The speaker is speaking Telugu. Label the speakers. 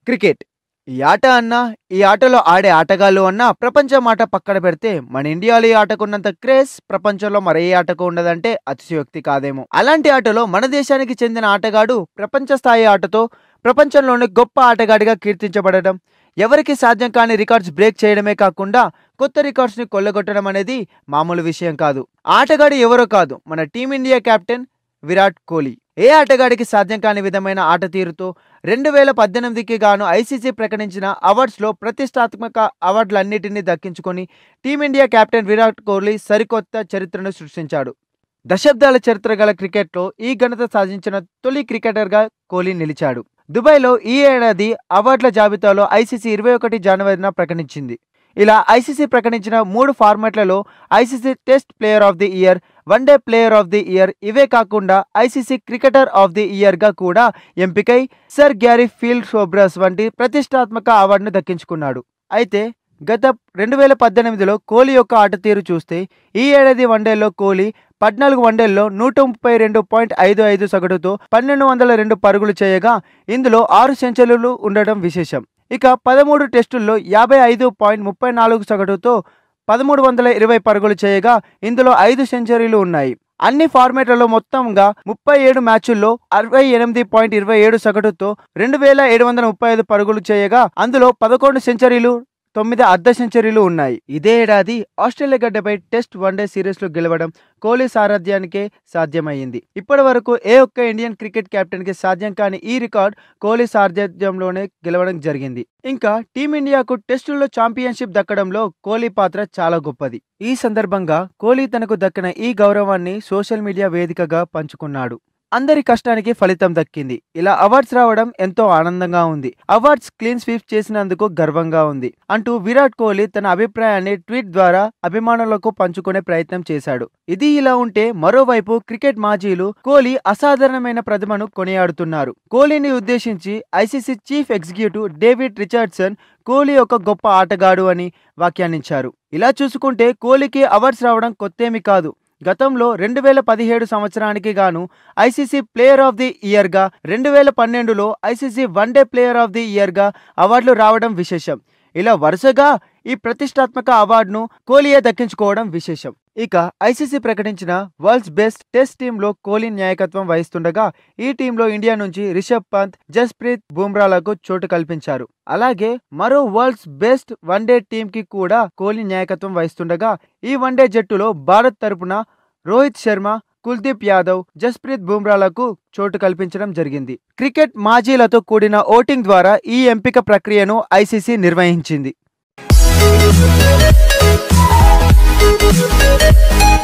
Speaker 1: క్రికెట్ ఈ ఆట అన్నా ఈ ఆటలో ఆడే ఆటగాళ్ళు అన్నా ప్రపంచం ఆట పక్కన పెడితే మన ఇండియాలో ఈ ఆటకున్నంత క్రేజ్ ప్రపంచంలో మరే ఆటకు ఉండదంటే అతిశయోక్తి కాదేమో అలాంటి ఆటలో మన దేశానికి చెందిన ఆటగాడు ప్రపంచ స్థాయి ఆటతో ప్రపంచంలోని గొప్ప ఆటగాడిగా కీర్తించబడడం ఎవరికి సాధ్యం కాని రికార్డ్స్ బ్రేక్ చేయడమే కాకుండా కొత్త రికార్డ్స్ని కొల్లగొట్టడం అనేది మామూలు విషయం కాదు ఆటగాడు ఎవరో కాదు మన టీమిండియా కెప్టెన్ విరాట్ కోహ్లీ ఏ ఆటగాడికి సాధ్యం కాని విధమైన ఆట తీరుతో రెండు వేల పద్దెనిమిదికి గాను ఐసీసీ ప్రకటించిన అవార్డ్స్లో ప్రతిష్టాత్మక అవార్డులన్నిటినీ దక్కించుకొని టీమిండియా కెప్టెన్ విరాట్ కోహ్లీ సరికొత్త చరిత్రను సృష్టించాడు దశాబ్దాల చరిత్ర గల క్రికెట్లో ఈ ఘనత సాధించిన తొలి క్రికెటర్గా కోహ్లీ నిలిచాడు దుబాయ్లో ఈ ఏడాది అవార్డుల జాబితాలో ఐసీసీ ఇరవై ఒకటి జనవరిన ప్రకటించింది ఇలా ఐసీసీ ప్రకటించిన మూడు ఫార్మాట్లలో ICC test player of the year one day player of the year ఇవే కాకుండా ఐసీసీ క్రికెటర్ ఆఫ్ ది ఇయర్గా కూడా ఎంపికై సర్ గ్యారీ ఫీల్డ్ సోబ్రస్ వంటి ప్రతిష్టాత్మక అవార్డును దక్కించుకున్నాడు అయితే గత రెండు వేల పద్దెనిమిదిలో కోహ్లీ యొక్క ఆట తీరు చూస్తే ఈ ఏడాది వన్డేలో కోహ్లీ పద్నాలుగు వన్డేల్లో నూట ముప్పై రెండు పాయింట్ ఐదు ఐదు సగటుతో పన్నెండు వందల రెండు పరుగులు చేయగా ఇందులో ఆరు సెంచరీలు ఉండడం విశేషం ఇక పదమూడు టెస్టుల్లో యాభై ఐదు పాయింట్ ముప్పై నాలుగు సగటుతో పదమూడు వందల ఇరవై పరుగులు చేయగా ఇందులో ఐదు సెంచరీలు ఉన్నాయి అన్ని ఫార్మేట్లలో మొత్తంగా ముప్పై ఏడు మ్యాచుల్లో అరవై ఎనిమిది పాయింట్ ఇరవై ఏడు సగటుతో రెండు వేల ఏడు వందల ముప్పై ఐదు పరుగులు చేయగా అందులో పదకొండు సెంచరీలు తొమ్మిది అర్ధ సెంచరీలు ఉన్నాయి ఇదే ఏడాది ఆస్ట్రేలియా గడ్డపై టెస్ట్ వన్డే సిరీస్లో గెలవడం కోహ్లీ సారథ్యానికే సాధ్యమైంది ఇప్పటి వరకు ఏ ఒక్క ఇండియన్ క్రికెట్ కెప్టెన్కి సాధ్యం కాని ఈ రికార్డ్ కోహ్లీ సారథ్యంలోనే గెలవడం జరిగింది ఇంకా టీమిండియాకు టెస్టుల్లో ఛాంపియన్షిప్ దక్కడంలో కోహ్లీ పాత్ర చాలా గొప్పది ఈ సందర్భంగా కోహ్లీ తనకు దక్కిన ఈ గౌరవాన్ని సోషల్ మీడియా వేదికగా పంచుకున్నాడు అందరి కష్టానికి ఫలితం దక్కింది ఇలా అవార్డ్స్ రావడం ఎంతో ఆనందంగా ఉంది అవార్డ్స్ క్లీన్ స్వీప్ చేసినందుకు గర్వంగా ఉంది అంటూ విరాట్ కోహ్లీ తన అభిప్రాయాన్ని ట్వీట్ ద్వారా అభిమానులకు పంచుకునే ప్రయత్నం చేశాడు ఇది ఇలా ఉంటే మరోవైపు క్రికెట్ మాజీలు కోహ్లీ అసాధారణమైన ప్రతిభను కొనియాడుతున్నారు కోహ్లీని ఉద్దేశించి ICC chief executive David Richardson Kohli ఒక గొప్ప ఆటగాడు అని వ్యాఖ్యానించారు ఇలా చూసుకుంటే కోహ్లీకి అవార్డ్స్ రావడం కొత్తేమి కాదు గతంలో రెండు వేల పదిహేడు సంవత్సరానికి గాను ఐసీసీ ప్లేయర్ ఆఫ్ ది ఇయర్గా రెండు వేల పన్నెండులో ICC one day player of the ఇయర్గా అవార్డులు రావడం విశేషం ఇలా వరుసగా ఈ ప్రతిష్టాత్మక అవార్డును కోహ్లీయే దక్కించుకోవడం విశేషం ఇక ఐసీసీ ప్రకటించిన వరల్డ్స్ బెస్ట్ టెస్ట్ టీంలో కోహ్లీ నాయకత్వం వహిస్తుండగా ఈ టీంలో ఇండియా నుంచి రిషబ్ పంత్ జస్ప్రీత్ బుమ్రాలకు చోటు కల్పించారు అలాగే మరో వరల్డ్స్ బెస్ట్ వన్డే టీంకి కూడా కోహ్లీ నాయకత్వం వహిస్తుండగా ఈ వన్డే జట్టులో భారత్ తరపున రోహిత్ శర్మ కుల్దీప్ యాదవ్ జస్ప్రీత్ బుమ్రాలకు చోటు కల్పించడం జరిగింది క్రికెట్ మాజీలతో కూడిన ఓటింగ్ ద్వారా ఈ ఎంపిక ప్రక్రియను ఐసీసీ నిర్వహించింది
Speaker 2: Thank you.